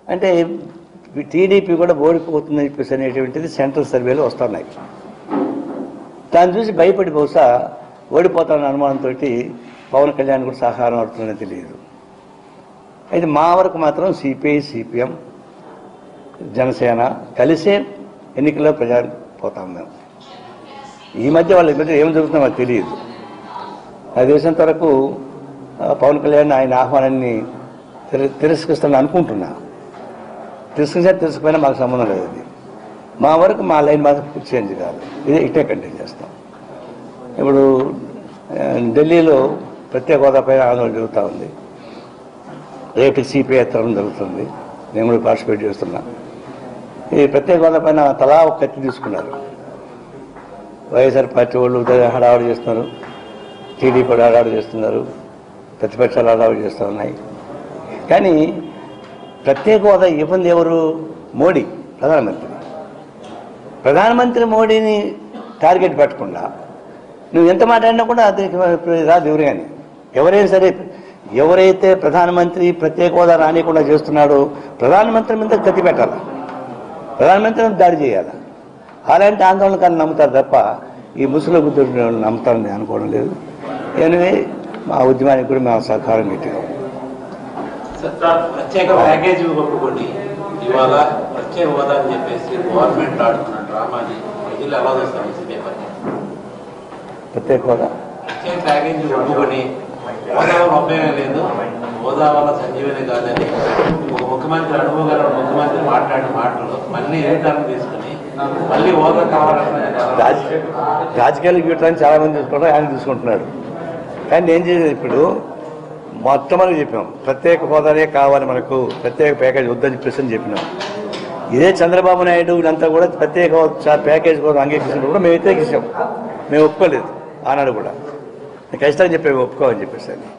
అంటే టీడీపీ కూడా ఓడిపోతుందని చెప్పేసి అనేటువంటిది సెంట్రల్ సర్వేలు వస్తున్నాయి దాన్ని చూసి భయపడి బహుశా ఓడిపోతానన్న అనుమానంతో పవన్ కళ్యాణ్ కూడా సహకారం అవుతుందని తెలియదు అయితే మా వరకు మాత్రం సిపిఐ సిపిఎం జనసేన కలిసే ఎన్నికల్లో ప్రజా పోతాం మేము ఈ మధ్య వాళ్ళ మధ్య ఏం జరుగుతుందో మాకు తెలియదు నాకు తెలిసినంత వరకు ఆ, పవన్ కళ్యాణ్ ఆయన ఆహ్వానాన్ని తిర- తిరస్కరిస్తానని అనుకుంటున్నా తిరస్కరించా తిరస్కపోయినా మాకు సంబంధం లేదు అది మా వరకు మా లైన్ మాత్రం చేంజ్ కాదు ఇదే ఇట్టే కంటిన్యూ చేస్తాం ఇప్పుడు ఆ, ఢిల్లీలో ప్రత్యేక హోదా పైన ఆందోళన జరుగుతూ ఉంది రేపు సిపిఐ ఎత్తడం జరుగుతుంది నేను కూడా పార్టిసిపేట్ చేస్తున్నా ఈ ప్రత్యేక హోదా పైన తలా ఒక కత్తి తీసుకున్నారు వైఎస్ఆర్ పార్టీ వాళ్ళు హడావుడి చేస్తున్నారు టీడీపీ కూడా హడావుడి చేస్తున్నారు ప్రతిపక్షాలు హడావుడి చేస్తూ ఉన్నాయి కానీ ప్రత్యేక హోదా ఇబ్బంది ఎవరు మోడీ ప్రధానమంత్రి ప్రధానమంత్రి మోడీని టార్గెట్ పెట్టకుండా నువ్వు ఎంత మాట్లాడినా కూడా అది రాదు ఎవరు కానీ ఎవరైనా సరే ఎవరైతే ప్రధానమంత్రి ప్రత్యేక హోదా రానియకుండా చేస్తున్నాడో ప్రధానమంత్రి మీద గతి పెట్టాలి ప్రధానమంత్రి మీద దాడి చేయాలి అలాంటి ఆందోళనకాన్ని నమ్ముతారు తప్ప ఈ ముసలి గుర్తు నమ్ముతారని నేను అనుకోవడం లేదు ఎనివే మా ఉద్యమానికి కూడా మేము సహకారం పెట్టాము సార్ ప్రత్యేక ప్యాకేజీ ఒప్పుకొని ఇవాళ ప్రత్యేక హోదా అని చెప్పేసి గవర్నమెంట్ ఆడుతున్న డ్రామాని ప్రజలు ఎలా చూస్తారు ఈ పేపర్ ప్రత్యేక హోదా ప్రత్యేక ప్యాకేజీ ఒప్పుకొని హోదా వల్ల ఉపయోగం లేదు హోదా వల్ల సంజీవని కాదని ఒక ముఖ్యమంత్రి అనుభవం గల ముఖ్యమంత్రి మాట్లాడిన మాటలు మళ్ళీ ఎన్నికలను తీసుకుని మళ్ళీ హోదా కావాలంటే రాజ రాజకీయాలకు ఇవ్వడానికి చాలా మంది తీసుకుంటారు ఆయన తీసుకుంటున్నాడు కానీ నేను చేసేది ఇప్పుడు మొట్టమొదటి చెప్పాం ప్రత్యేక హోదానే కావాలి మనకు ప్రత్యేక ప్యాకేజ్ వద్దని చెప్పేసి అని చెప్పినాం ఇదే చంద్రబాబు నాయుడు వీళ్ళంతా కూడా ప్రత్యేక హోదా ప్యాకేజ్ కోసం అంగీకరించినప్పుడు కూడా మేము వ్యతిరేకించాం మేము ఒప్పుకోలేదు ఆనాడు కూడా ఖచ్చితంగా చెప్పాము ఒప్పుకోమని చెప్పేసి అని